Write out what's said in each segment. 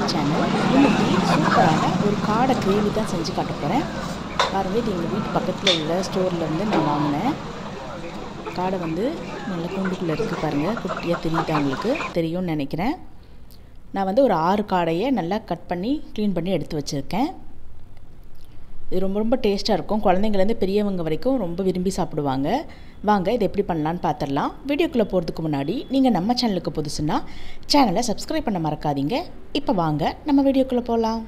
channel இன்னைக்கு சூப்பரான ஒரு காடை கிரேவி தான் செஞ்சு காட்ட போகிறேன் பாருங்கள் இது எங்கள் வீட்டு பக்கத்தில் உள்ள ஸ்டோர்லேருந்து நான் வாங்கினேன் காடை வந்து நல்ல கூண்டுக்குள்ளே இருக்குது பாருங்கள் குட்டியாக தெரியுது அவங்களுக்கு தெரியும்னு நினைக்கிறேன் நான் வந்து ஒரு ஆறு காடையை நல்லா கட் பண்ணி க்ளீன் பண்ணி எடுத்து வச்சுருக்கேன் இது ரொம்ப ரொம்ப டேஸ்ட்டாக இருக்கும் குழந்தைங்கலேருந்து பெரியவங்க வரைக்கும் ரொம்ப விரும்பி சாப்பிடுவாங்க வாங்க இது எப்படி பண்ணலான்னு பார்த்துடலாம் வீடியோக்குள்ளே போகிறதுக்கு முன்னாடி நீங்கள் நம்ம சேனலுக்கு புதுசுன்னா சேனலை சப்ஸ்கிரைப் பண்ண மறக்காதீங்க இப்போ வாங்க நம்ம வீடியோக்குள்ளே போகலாம்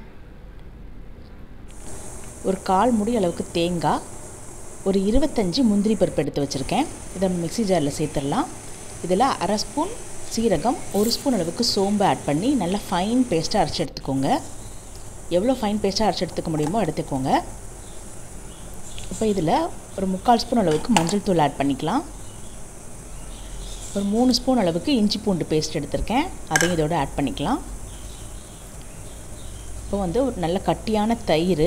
ஒரு கால் முடி அளவுக்கு தேங்காய் ஒரு இருபத்தஞ்சி முந்திரி பருப்பு எடுத்து வச்சுருக்கேன் இதை நம்ம மிக்ஸி ஜாரில் சேர்த்துடலாம் இதில் அரை ஸ்பூன் சீரகம் ஒரு ஸ்பூன் அளவுக்கு சோம்பு ஆட் பண்ணி நல்லா ஃபைன் பேஸ்ட்டாக அரைச்சி எடுத்துக்கோங்க எவ்வளோ ஃபைன் பேஸ்ட்டாக அரைச்சி எடுத்துக்க முடியுமோ எடுத்துக்கோங்க இப்போ இதில் ஒரு முக்கால் ஸ்பூன் அளவுக்கு மஞ்சள் தூள் ஆட் பண்ணிக்கலாம் ஒரு மூணு ஸ்பூன் அளவுக்கு இஞ்சி பூண்டு பேஸ்ட் எடுத்திருக்கேன் அதையும் இதோட ஆட் பண்ணிக்கலாம் இப்போ வந்து ஒரு நல்ல கட்டியான தயிர்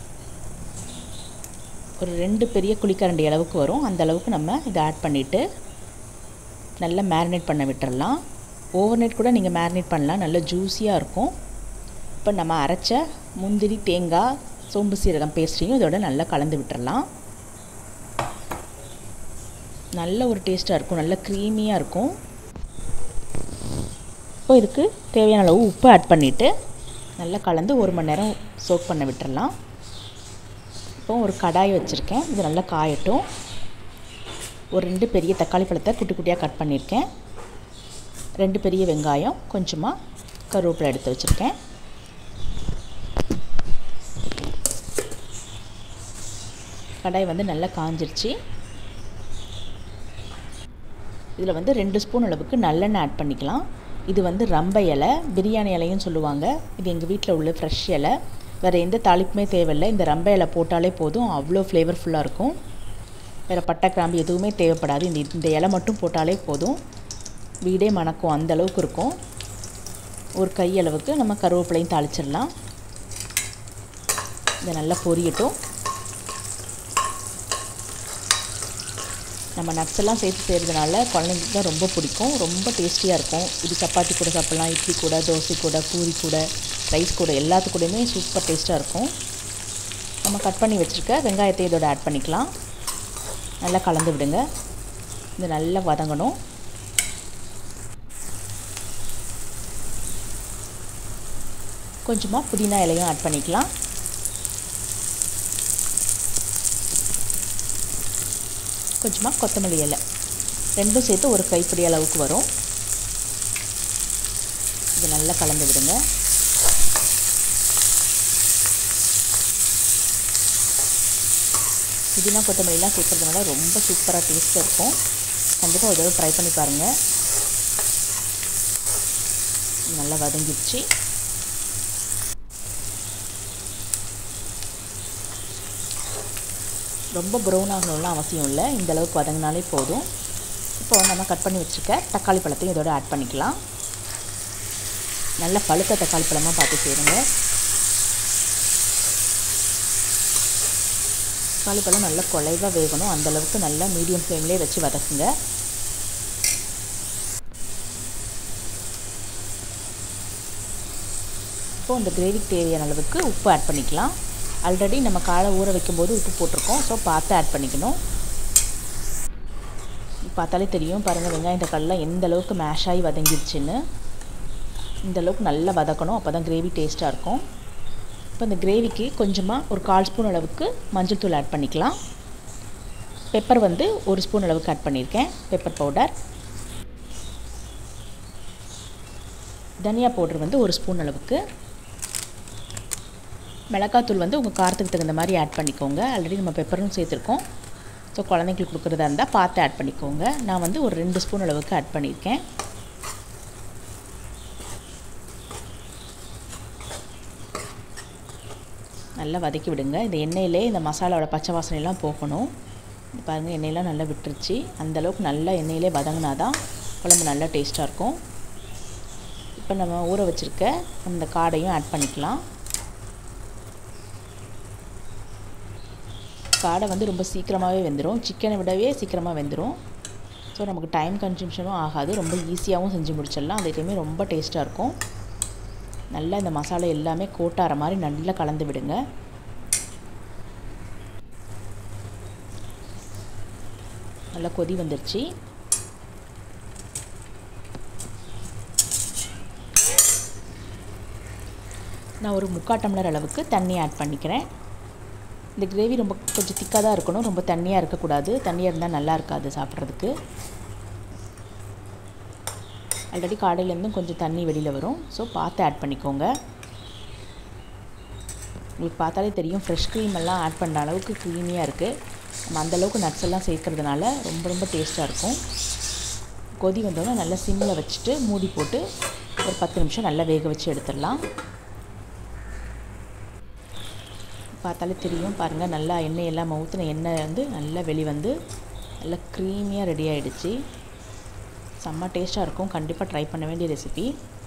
ஒரு ரெண்டு பெரிய குழிக்கரண்டி அளவுக்கு வரும் அந்த அளவுக்கு நம்ம இதை ஆட் பண்ணிவிட்டு நல்லா மேரினேட் பண்ண விட்டுறலாம் ஓவர் நைட் கூட நீங்கள் மேரினேட் பண்ணலாம் நல்ல ஜூஸியாக இருக்கும் இப்போ நம்ம அரைச்ச முந்திரி தேங்காய் சோம்பு சீரகம் பேஸ்ட்டையும் இதோட நல்லா கலந்து விட்டுறலாம் நல்ல ஒரு டேஸ்ட்டாக இருக்கும் நல்ல க்ரீமியாக இருக்கும் இப்போ இதுக்கு தேவையான அளவு உப்பு ஆட் பண்ணிவிட்டு நல்லா கலந்து ஒரு மணி நேரம் சோக் பண்ண விட்டுறலாம் இப்போ ஒரு கடாய் வச்சுருக்கேன் இது நல்லா காயட்டும் ஒரு ரெண்டு பெரிய தக்காளி பழத்தை குட்டி குட்டியாக கட் பண்ணியிருக்கேன் ரெண்டு பெரிய வெங்காயம் கொஞ்சமாக கருவேப்பிலை எடுத்து வச்சுருக்கேன் கடாய் வந்து நல்லா காஞ்சிருச்சு இதில் வந்து ரெண்டு ஸ்பூன் அளவுக்கு நல்லெண்ணெய் ஆட் பண்ணிக்கலாம் இது வந்து ரம்ப இலை பிரியாணி இலையும் சொல்லுவாங்க இது எங்கள் வீட்டில் உள்ள ஃப்ரெஷ் இலை வேறு எந்த தாளிப்புமே தேவையில்லை இந்த ரம்ப இலை போட்டாலே போதும் அவ்வளோ ஃப்ளேவர்ஃபுல்லாக இருக்கும் வேறு பட்டை கிராம்பு எதுவுமே தேவைப்படாது இந்த இந்த இலை மட்டும் போட்டாலே போதும் வீடே மணக்கும் அந்த அளவுக்கு இருக்கும் ஒரு கை அளவுக்கு நம்ம கருவேப்பிலையும் தாளிச்சிடலாம் இதை நல்லா பொரியட்டும் நம்ம நட்ஸ் எல்லாம் சேர்த்து செய்கிறதுனால குழந்தைங்களுக்கு தான் ரொம்ப பிடிக்கும் ரொம்ப டேஸ்டியாக இருக்கும் இது சப்பாத்தி கூட சாப்பிட்லாம் இட்லி கூட தோசை கூட பூரி கூட ரைஸ் கூட எல்லாத்து கூடயுமே சூப்பர் டேஸ்ட்டாக இருக்கும் நம்ம கட் பண்ணி வச்சுருக்க வெங்காயத்தை இதோட ஆட் பண்ணிக்கலாம் நல்லா கலந்து விடுங்க இது நல்லா வதங்கணும் கொஞ்சமாக புதினா இலையும் ஆட் பண்ணிக்கலாம் கொஞ்சமாக கொத்தமல்லி இலை ரெண்டும் சேர்த்து ஒரு கைப்பிடி அளவுக்கு வரும் இது நல்லா கலந்து விடுங்க புதினா கொத்தமல்லிலாம் சேர்க்குறதுனால ரொம்ப சூப்பராக டேஸ்ட்டாக இருக்கும் கண்டிப்பாக ஒரு தடவை ட்ரை பண்ணி பாருங்கள் நல்லா வதங்கிடுச்சு ரொம்ப ப்ரௌன் ஆகணும்லாம் அவசியம் இல்லை இந்த அளவுக்கு வதங்கினாலே போதும் இப்போது நம்ம கட் பண்ணி வச்சுருக்க தக்காளி பழத்தையும் இதோட ஆட் பண்ணிக்கலாம் நல்ல பழுத்த தக்காளி பழமாக பார்த்து சேருங்க தக்காளி பழம் நல்லா குலைவாக வேகணும் அந்தளவுக்கு நல்லா மீடியம் ஃப்ளேம்லேயே வச்சு வதக்குங்க இப்போது இந்த கிரேவிக்கு தேவையான அளவுக்கு உப்பு ஆட் பண்ணிக்கலாம் ஆல்ரெடி நம்ம காலை ஊற வைக்கும்போது உப்பு போட்டிருக்கோம் ஸோ பார்த்து ஆட் பண்ணிக்கணும் பார்த்தாலே தெரியும் பாருங்கள் வெங்காயம் தக்காளிலாம் எந்த அளவுக்கு மேஷ் ஆகி வதங்கிடுச்சுன்னு இந்த அளவுக்கு நல்லா வதக்கணும் அப்போ தான் கிரேவி டேஸ்ட்டாக இருக்கும் இப்போ இந்த கிரேவிக்கு கொஞ்சமாக ஒரு கால் ஸ்பூன் அளவுக்கு மஞ்சள் தூள் ஆட் பண்ணிக்கலாம் பெப்பர் வந்து ஒரு ஸ்பூன் அளவுக்கு ஆட் பண்ணியிருக்கேன் பெப்பர் பவுடர் தனியா பவுடர் வந்து ஒரு ஸ்பூன் அளவுக்கு மிளகாத்தூள் வந்து உங்கள் காரத்துக்கு தகுந்த மாதிரி ஆட் பண்ணிக்கோங்க ஆல்ரெடி நம்ம பெப்பரும் சேர்த்துருக்கோம் ஸோ குழந்தைங்களுக்கு கொடுக்குறதா இருந்தால் பார்த்து ஆட் பண்ணிக்கோங்க நான் வந்து ஒரு ரெண்டு ஸ்பூன் அளவுக்கு ஆட் பண்ணியிருக்கேன் நல்லா வதக்கி விடுங்க இந்த எண்ணெயிலே இந்த மசாலாவோட பச்சை வாசனையெல்லாம் போகணும் பாருங்கள் எண்ணெயெலாம் நல்லா விட்டுருச்சு அந்தளவுக்கு நல்லா எண்ணெயிலே வதங்கினா தான் குழம்பு நல்லா டேஸ்ட்டாக இருக்கும் இப்போ நம்ம ஊற வச்சுருக்க அந்த காடையும் ஆட் பண்ணிக்கலாம் காடை வந்து ரொம்ப சீக்கிரமாகவே வெந்துடும் சிக்கனை விடவே சீக்கிரமாக வெந்துடும் ஸோ நமக்கு டைம் கன்சம்ஷனும் ஆகாது ரொம்ப ஈஸியாகவும் செஞ்சு முடிச்சிடலாம் அதே டைமே ரொம்ப டேஸ்ட்டாக இருக்கும் நல்லா இந்த மசாலா எல்லாமே கோட்டார மாதிரி நல்லா கலந்து விடுங்க நல்லா கொதி வந்துருச்சு நான் ஒரு முக்கால் டம்ளர் அளவுக்கு தண்ணி ஆட் பண்ணிக்கிறேன் இந்த கிரேவி ரொம்ப கொஞ்சம் திக்காக தான் இருக்கணும் ரொம்ப தண்ணியாக இருக்கக்கூடாது தண்ணியாக இருந்தால் நல்லா இருக்காது சாப்பிட்றதுக்கு ஆல்ரெடி காடையிலேருந்தும் கொஞ்சம் தண்ணி வெளியில் வரும் ஸோ பார்த்து ஆட் பண்ணிக்கோங்க உங்களுக்கு பார்த்தாலே தெரியும் ஃப்ரெஷ் க்ரீம் எல்லாம் ஆட் பண்ணுற அளவுக்கு க்ரீமியாக இருக்குது நம்ம அந்தளவுக்கு நட்ஸ் எல்லாம் சேர்க்கறதுனால ரொம்ப ரொம்ப டேஸ்ட்டாக இருக்கும் கொதி வந்தோடனே நல்லா சிம்மில் வச்சுட்டு மூடி போட்டு ஒரு பத்து நிமிஷம் நல்லா வேக வச்சு எடுத்துடலாம் பார்த்தாலே தெரியும் பாருங்கள் நல்லா எண்ணெய் எல்லாம் ஊற்றின எண்ணெய் வந்து நல்லா வெளிவந்து நல்லா க்ரீமியாக ரெடி ஆகிடுச்சு செம்ம டேஸ்ட்டாக இருக்கும் கண்டிப்பாக ட்ரை பண்ண வேண்டிய ரெசிபி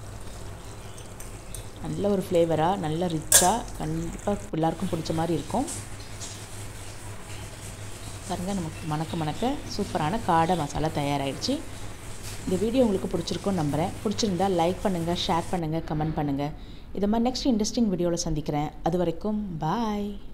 நல்ல ஒரு ஃப்ளேவராக நல்ல ரிச்சாக கண்டிப்பாக எல்லாருக்கும் பிடிச்ச மாதிரி இருக்கும் பாருங்கள் நமக்கு மணக்க மணக்க சூப்பரான காடை மசாலா தயாராகிடுச்சு இந்த வீடியோ உங்களுக்கு பிடிச்சிருக்கும்னு நம்புகிறேன் பிடிச்சிருந்தா லைக் பண்ணுங்கள் ஷேர் பண்ணுங்கள் கமெண்ட் பண்ணுங்கள் இதை மாதிரி நெக்ஸ்ட் இன்ட்ரெஸ்டிங் வீடியோவில் சந்திக்கிறேன் அது வரைக்கும் பாய்